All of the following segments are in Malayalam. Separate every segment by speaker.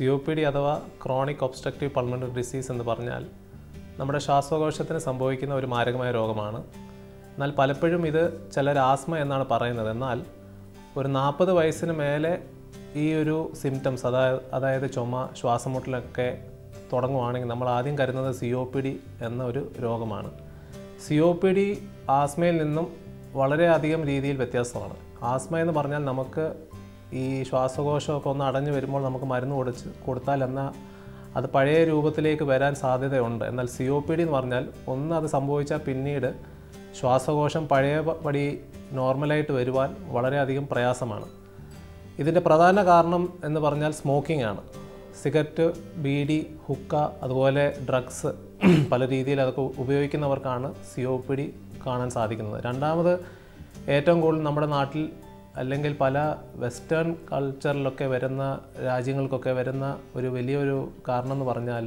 Speaker 1: സി ഒ പി ഡി അഥവാ ക്രോണിക് ഒബ്സ്ട്രക്റ്റീവ് പൾമണറി ഡിസീസ് എന്ന് പറഞ്ഞാൽ നമ്മുടെ ശ്വാസകോശത്തിന് സംഭവിക്കുന്ന ഒരു മാരകമായ രോഗമാണ് എന്നാൽ പലപ്പോഴും ഇത് ചിലർ ആസ്മ എന്നാണ് പറയുന്നത് എന്നാൽ ഒരു നാൽപ്പത് വയസ്സിന് മേലെ ഈ ഒരു സിംറ്റംസ് അതായത് അതായത് ചുമ ശ്വാസമുട്ടലൊക്കെ തുടങ്ങുവാണെങ്കിൽ നമ്മൾ ആദ്യം കരുതുന്നത് സി ഒ പി ഡി എന്ന ഒരു രോഗമാണ് സി ഒ പി ഡി ആസ്മയിൽ നിന്നും വളരെയധികം രീതിയിൽ വ്യത്യാസമാണ് ആസ്മ എന്ന് പറഞ്ഞാൽ നമുക്ക് ഈ ശ്വാസകോശമൊക്കെ ഒന്ന് അടഞ്ഞു വരുമ്പോൾ നമുക്ക് മരുന്ന് കൊടുച്ച് കൊടുത്താൽ എന്നാൽ അത് പഴയ രൂപത്തിലേക്ക് വരാൻ സാധ്യതയുണ്ട് എന്നാൽ സി ഒ പി ഡി എന്ന് പറഞ്ഞാൽ ഒന്ന് അത് സംഭവിച്ചാൽ പിന്നീട് ശ്വാസകോശം പഴയ പടി നോർമലായിട്ട് വരുവാൻ വളരെയധികം പ്രയാസമാണ് ഇതിൻ്റെ പ്രധാന കാരണം എന്ന് പറഞ്ഞാൽ സ്മോക്കിംഗ് ആണ് സിഗരറ്റ് ബീഡി ഹുക്ക അതുപോലെ ഡ്രഗ്സ് പല രീതിയിൽ അതൊക്കെ ഉപയോഗിക്കുന്നവർക്കാണ് സി ഒ പി ഡി കാണാൻ സാധിക്കുന്നത് രണ്ടാമത് ഏറ്റവും കൂടുതൽ നമ്മുടെ നാട്ടിൽ അല്ലെങ്കിൽ പല വെസ്റ്റേൺ കൾച്ചറിലൊക്കെ വരുന്ന രാജ്യങ്ങൾക്കൊക്കെ വരുന്ന ഒരു വലിയൊരു കാരണം എന്ന് പറഞ്ഞാൽ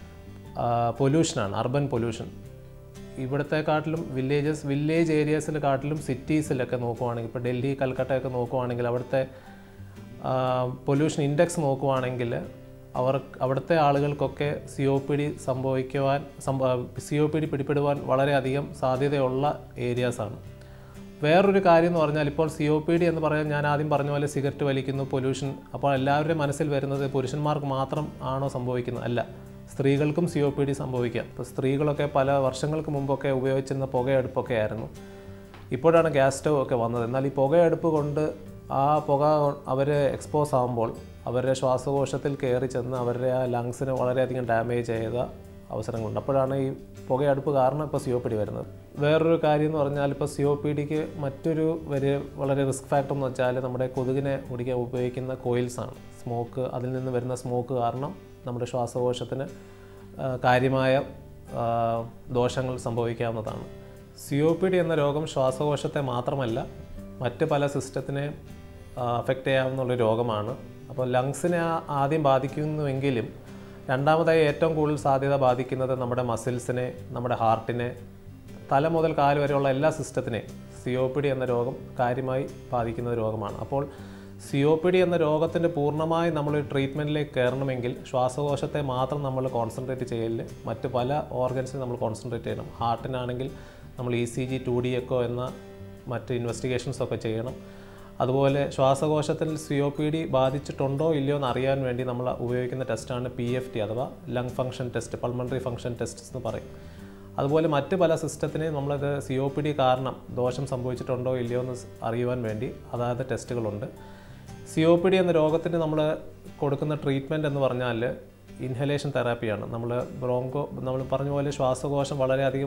Speaker 1: പൊല്യൂഷനാണ് അർബൻ പൊല്യൂഷൻ ഇവിടത്തെക്കാട്ടിലും വില്ലേജസ് വില്ലേജ് ഏരിയാസിൽ കാട്ടിലും സിറ്റീസിലൊക്കെ നോക്കുവാണെങ്കിൽ ഇപ്പോൾ ഡൽഹി കൽക്കട്ടയൊക്കെ നോക്കുവാണെങ്കിൽ അവിടുത്തെ പൊല്യൂഷൻ ഇൻഡെക്സ് നോക്കുവാണെങ്കിൽ അവർ അവിടുത്തെ ആളുകൾക്കൊക്കെ സി ഒ പി ഡി സംഭവിക്കുവാൻ സി ഒ പി ഡി പിടിപ്പെടുവാൻ വളരെയധികം സാധ്യതയുള്ള ഏരിയാസാണ് വേറൊരു കാര്യം എന്ന് പറഞ്ഞാൽ ഇപ്പോൾ സി ഒ പി ഡി എന്ന് പറയാൻ ഞാൻ ആദ്യം പറഞ്ഞ പോലെ സിഗരറ്റ് വലിക്കുന്നു പൊല്യൂഷൻ അപ്പോൾ എല്ലാവരുടെയും മനസ്സിൽ വരുന്നത് പുരുഷന്മാർക്ക് മാത്രം ആണോ സംഭവിക്കുന്നത് അല്ല സ്ത്രീകൾക്കും സി ഒ പി ഡി സംഭവിക്കാം ഇപ്പോൾ സ്ത്രീകളൊക്കെ പല വർഷങ്ങൾക്ക് മുമ്പൊക്കെ ഉപയോഗിച്ചിരുന്ന പുകയടുപ്പൊക്കെ ആയിരുന്നു ഇപ്പോഴാണ് ഗ്യാസ് സ്റ്റവ് ഒക്കെ വന്നത് എന്നാൽ ഈ പുകയടുപ്പ് കൊണ്ട് ആ പുക അവർ എക്സ്പോസ് ആകുമ്പോൾ അവരുടെ ശ്വാസകോശത്തിൽ കയറി ചെന്ന് അവരുടെ ആ ലങ്സിന് വളരെയധികം ഡാമേജ് ചെയ്ത അവസരങ്ങളുണ്ട് അപ്പോഴാണ് ഈ പുകയടുപ്പ് കാരണം ഇപ്പോൾ സി ഒ പി ഡി വരുന്നത് വേറൊരു കാര്യം എന്ന് പറഞ്ഞാൽ ഇപ്പോൾ സി ഒ പി ഡിക്ക് മറ്റൊരു വലിയ വളരെ റിസ്ക് ഫാക്ടർ എന്ന് വെച്ചാൽ നമ്മുടെ കൊതുകിനെ മുടിക്കാൻ ഉപയോഗിക്കുന്ന കോയിൽസ് ആണ് സ്മോക്ക് അതിൽ നിന്ന് വരുന്ന സ്മോക്ക് കാരണം നമ്മുടെ ശ്വാസകോശത്തിന് ആ, കാര്യമായ ആ, ദോഷങ്ങൾ സംഭവിക്കാവുന്നതാണ് സി ഒ പി ഡി എന്ന രോഗം ശ്വാസകോശത്തെ മാത്രമല്ല മറ്റ് പല സിസ്റ്റത്തിനെ അഫക്റ്റ് ചെയ്യാവുന്ന രോഗമാണ് അപ്പോൾ ലങ്സിനെ ആ- ആദ്യം ബാധിക്കുന്നുവെങ്കിലും രണ്ടാമതായി ഏറ്റവും കൂടുതൽ സാധ്യത ബാധിക്കുന്നത് നമ്മുടെ മസിൽസിനെ നമ്മുടെ ഹാർട്ടിനെ തല മുതൽ കാല് വരെയുള്ള എല്ലാ സിസ്റ്റത്തിനെയും സി ഒ പി ഡി എന്ന രോഗം കാര്യമായി ബാധിക്കുന്ന ഒരു രോഗമാണ് അപ്പോൾ സി ഒ പി ഡി എന്ന രോഗത്തിൻ്റെ പൂർണ്ണമായി നമ്മൾ ട്രീറ്റ്മെൻറ്റിലേക്ക് കയറണമെങ്കിൽ ശ്വാസകോശത്തെ മാത്രം നമ്മൾ കോൺസെൻട്രേറ്റ് ചെയ്യല് മറ്റ് പല ഓർഗൻസിനും നമ്മൾ കോൺസെൻട്രേറ്റ് ചെയ്യണം ഹാർട്ടിനാണെങ്കിൽ നമ്മൾ E C G two D echo എന്ന മറ്റ് ഇൻവെസ്റ്റിഗേഷൻസ് ഒക്കെ ചെയ്യണം അതുപോലെ ശ്വാസകോശത്തിൽ സി ഒ പി ഡി ബാധിച്ചിട്ടുണ്ടോ ഇല്ലയോ എന്ന് അറിയാൻ വേണ്ടി നമ്മൾ ഉപയോഗിക്കുന്ന ടെസ്റ്റാണ് പി എഫ് ടി അഥവാ lung function test pulmonary function test എന്ന് പറയും അതുപോലെ മറ്റ് പല സിസ്റ്റത്തിനെ നമ്മളത് സി ഒ പി ഡി കാരണം ദോഷം സംഭവിച്ചിട്ടുണ്ടോ ഇല്ലയോ എന്ന് സ് അറിയുവാൻ വേണ്ടി അതായത് ടെസ്റ്റുകളുണ്ട് സി ഒ പി ഡി എന്ന രോഗത്തിന് നമ്മൾ കൊടുക്കുന്ന ട്രീറ്റ്മെൻറ്റ് എന്ന് പറഞ്ഞാൽ ഇൻഹലേഷൻ തെറാപ്പിയാണ് നമ്മൾ ബ്രോങ്കോ നമ്മൾ പറഞ്ഞ പോലെ ശ്വാസകോശം വളരെയധികം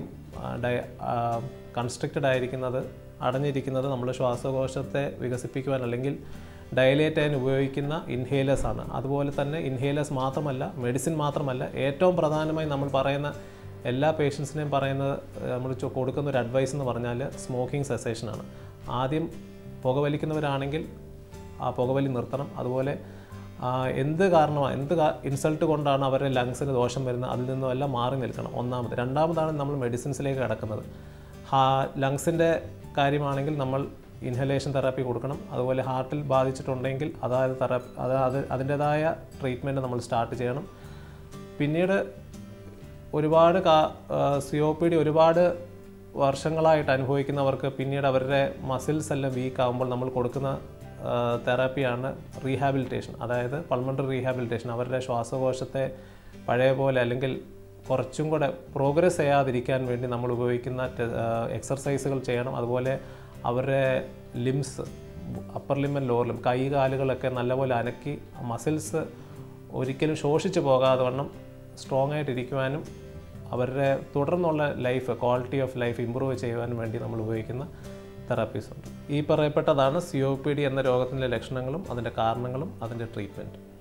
Speaker 1: കൺസ്ട്രക്റ്റഡ് ആയിരിക്കുന്നത് അടഞ്ഞിരിക്കുന്നത് നമ്മൾ ശ്വാസകോശത്തെ വികസിപ്പിക്കുവാൻ അല്ലെങ്കിൽ ഡയലേറ്റ് ചെയ്യാൻ ഉപയോഗിക്കുന്ന ഇൻഹേലേഴ്സ് ആണ് അതുപോലെ തന്നെ ഇൻഹേലേഴ്സ് മാത്രമല്ല മെഡിസിൻ മാത്രമല്ല ഏറ്റവും പ്രധാനമായി നമ്മൾ പറയുന്ന എല്ലാ പേഷ്യൻസിനെയും പറയുന്നത് ഏഹ്, നമ്മൾ ചോ- കൊടുക്കുന്ന ഒരു അഡ്വൈസ് എന്ന് പറഞ്ഞാൽ സ്മോക്കിംഗ് സെസേഷനാണ് ആദ്യം പുകവലിക്കുന്നവരാണെങ്കിൽ ആ പുകവലി നിർത്തണം അതുപോലെ ആ, എന്ത് കാരണമാണ് എന്ത് ഇൻസൾട്ട് കൊണ്ടാണ് അവരുടെ ലങ്സിന് ദോഷം വരുന്നത് അതിൽ നിന്നും എല്ലാം മാറി നിൽക്കണം ഒന്നാമത് രണ്ടാമതാണ് നമ്മൾ മെഡിസിൻസിലേക്ക് കിടക്കുന്നത് ഹാ ലങ്സിൻ്റെ കാര്യമാണെങ്കിൽ നമ്മൾ ഇൻഹലേഷൻ തെറാപ്പി കൊടുക്കണം അതുപോലെ ഹാർട്ടിൽ ബാധിച്ചിട്ടുണ്ടെങ്കിൽ അതായത് തെറാപ്പി അത് അത് അതിൻ്റെതായ ട്രീറ്റ്മെൻറ്റ് നമ്മൾ സ്റ്റാർട്ട് ചെയ്യണം പിന്നീട് ഒരുപാട് സി ഒ പി ഡി ഒരുപാട് വർഷങ്ങളായിട്ട് അനുഭവിക്കുന്നവർക്ക് പിന്നീട് അവരുടെ മസിൽസ് എല്ലാം വീക്ക് ആകുമ്പോൾ നമ്മൾ കൊടുക്കുന്ന തെറാപ്പിയാണ് റീഹാബിലിറ്റേഷൻ അതായത് പൾമണറി റീഹാബിലിറ്റേഷൻ അവരുടെ ശ്വാസകോശത്തെ പഴയ പോലെ അല്ലെങ്കിൽ കുറച്ചും കൂടെ പ്രോഗ്രസ് ചെയ്യാതിരിക്കാൻ വേണ്ടി നമ്മൾ ഉപയോഗിക്കുന്ന എക്സർസൈസുകൾ ചെയ്യണം അതുപോലെ അവരുടെ limbs upper limb and lower limb കൈ കാലുകളൊക്കെ നല്ലപോലെ അനക്കി മസിൽസ് ഒരിക്കലും ശോഷിച്ചു പോകാതെ വണ്ണം സ്ട്രോങ് ആയിട്ടിരിക്കുവാനും അവരുടെ തുടർന്നുള്ള life quality of life improve ചെയ്യുവാനും വേണ്ടി നമ്മൾ ഉപയോഗിക്കുന്ന തെറാപ്പീസ് ഉണ്ട് ഈ പറയപ്പെട്ടതാണ് സി ഒ പി ഡി എന്ന രോഗത്തിൻ്റെ ലക്ഷണങ്ങളും അതിൻ്റെ കാരണങ്ങളും അതിൻ്റെ ട്രീറ്റ്മെൻറ്റും